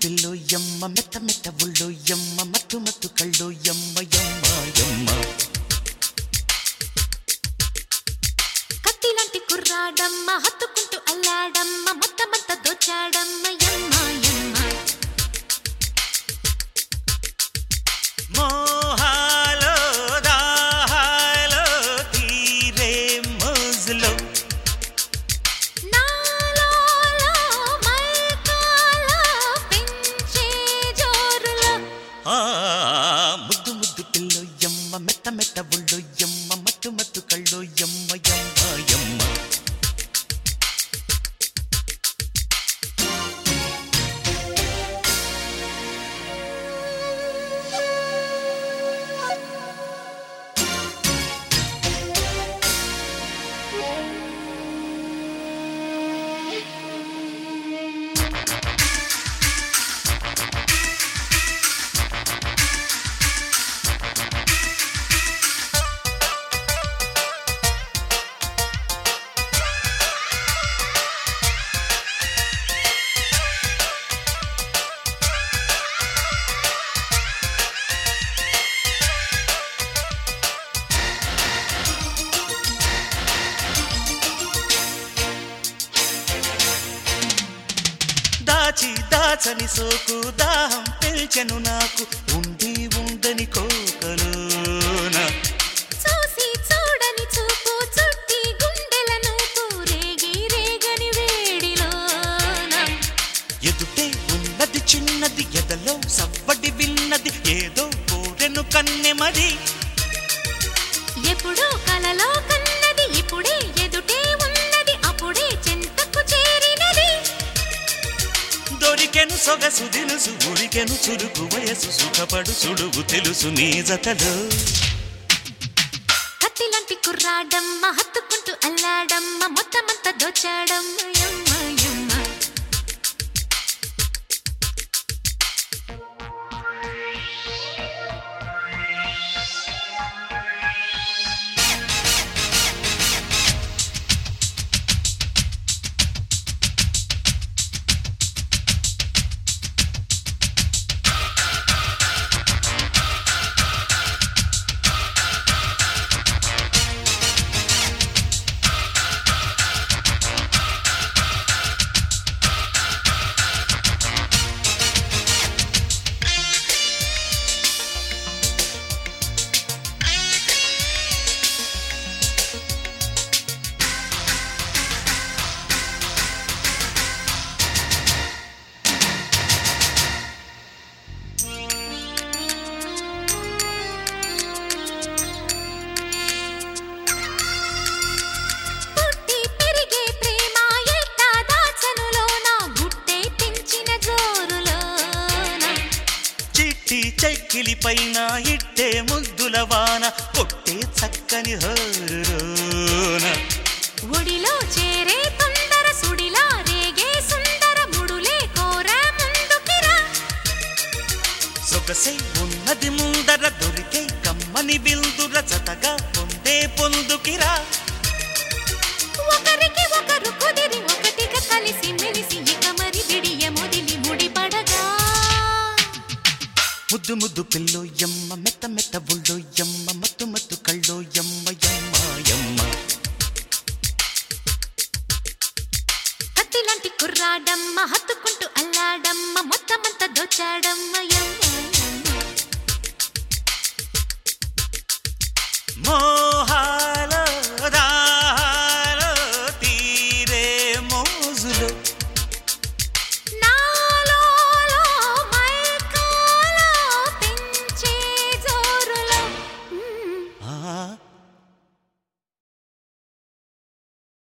pillow యమ్మ మెత్త మెత్త ఉల్లో యమ్మ మత్తు మత్తు కళ్ళు యమ్మ యమ్మ యమ్మ కత్తిలాంటి కుర్రాడమ్మ హత్తుకుంటూ అల్లాడమ్మ మొత్తమంత దోచాడమ్మ యమ్మ యమ్మ మోహాలో దాహాలో తీరే మోజులో నాలో మైకాలో పెంచే జోరులో ఆ ముద్దు ముద్దు పిల్లో యమ్మ మెత్త మెత్త ఉల్లో యమ్మ మత్తు మత్తు కళ్ళు యమ్మ యమ్మ యమ్మ దాచి దాచని సోకు దాహం పెంచెను నాకు ఉండి ఉండని కోకలోన చూసి చూడని చూపు చుట్టి గుండెలను రేగి రేగని వేడిలోన ఎదుటే ఉన్నది చిన్నది ఎదలో సవ్వడి విన్నది ఏదో కోరెను కన్నెమది ఎప్పుడో కలలో కన్నది ఇప్పుడే ఎదుటే ఉన్నది అప్పుడే చెంతకు చేరినది దొరికెను సొగసు దినుసు ఉరికెను చురుకు వయసు సుఖపడు సుడువు తెలుసు నీ జతలో కత్తిలాంటి కుర్రాడమ్మ హత్తుకుంటూ అల్లాడమ్మ మొత్తమంత దోచాడమ్మ యమ్మ యమ్మ పుట్టి పెరిగే ప్రేమ ఎట్టా దాచనులోన గుట్టే తెంచిన జోరులోన చిట్టి చెక్కిలి పైన ఇట్టే ముద్దుల వాన కొట్టే చక్కని హోరులోన ఒడిలో చేరే తొందర సుడిలా రేగే సుందర ముడులే కోరా ముందుకిరా సొగసే ఉన్నది ముందర దొరికే కమ్మని బిల్దుర జతగా పొందే పొందుకిరా ఒకరికి ఒకరు కుదిరి ఒకటిగా కలిసి మెలిసి ఇక మరి విడియ మొదిలి ముడిపడగా ముద్దు ముద్దు పిల్లో యమ్మ మెత్త మెత్త బుల్లో యమ్మ మత్తు మత్తు కళ్ళో యమ్మ యమ్మ యమ్మ కత్తిలాంటి కుర్రాడమ్మ హత్తుకుంటూ అల్లాడమ్మ మొత్తమంత దోచాడమ్మ యమ్మ